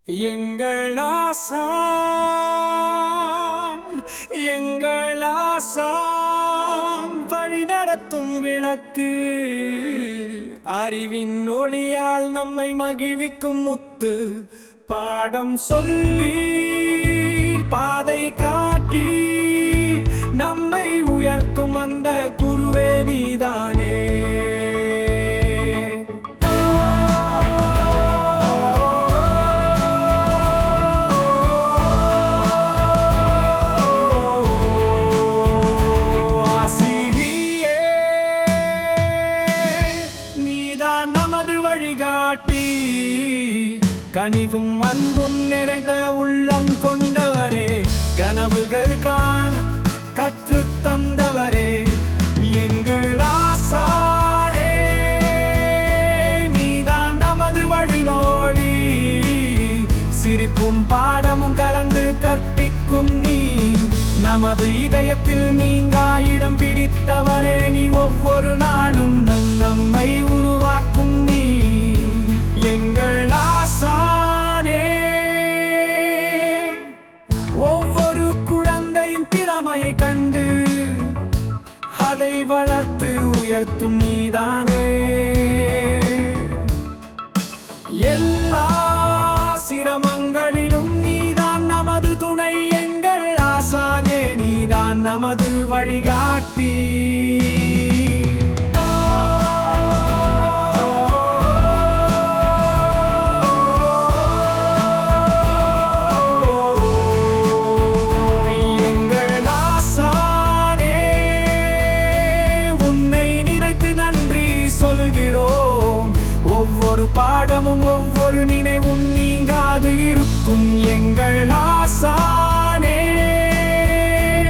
எங்கள் ஆசாம் எங்கள் ஆசாம் வழி நடத்தும் விளக்கு அறிவின் ஒளியால் நம்மை மகிழ்விக்கும் முத்து பாடம் சொல்லி பாதை காட்டி நம்மை உயர்த்தும் அந்த குருவே நீதானே ஆசிரியே, நீதான் நமது வழிகாட்டி கனிவும் அன்பும் நிறைந்த உள்ளம் கொண்டவரே கனவுகள் காண கற்றுத் தந்தவரே எங்கள் ஆசாரே நீதான் நமது வழிநோடி சிரிப்பும் பாடமும் கலந்து கற்பிக்கும் நீ நமது இதயத்தில் நீங்கா இடம் பிடித்தவரே நீ ஒவ்வொரு நாளும் நம் நம்மை உருவாக்கும் நீ எங்கள் ஆசானே ஒவ்வொரு குழந்தையின் திறமையை கண்டு அதை வளர்த்து உயர்த்தும் நீதானே எல்லா சிரமங்களிலும் நீதான் நமது துணை எங்கள் ஆசானே நீதான் நமது வழிகாட்டி எங்கள் ஆசானே உன்னை நினைத்து நன்றி சொல்கிறோம் ஒவ்வொரு பாடமும் ஒவ்வொரு நினைவும் நீங்காது இருக்கும் எங்கள்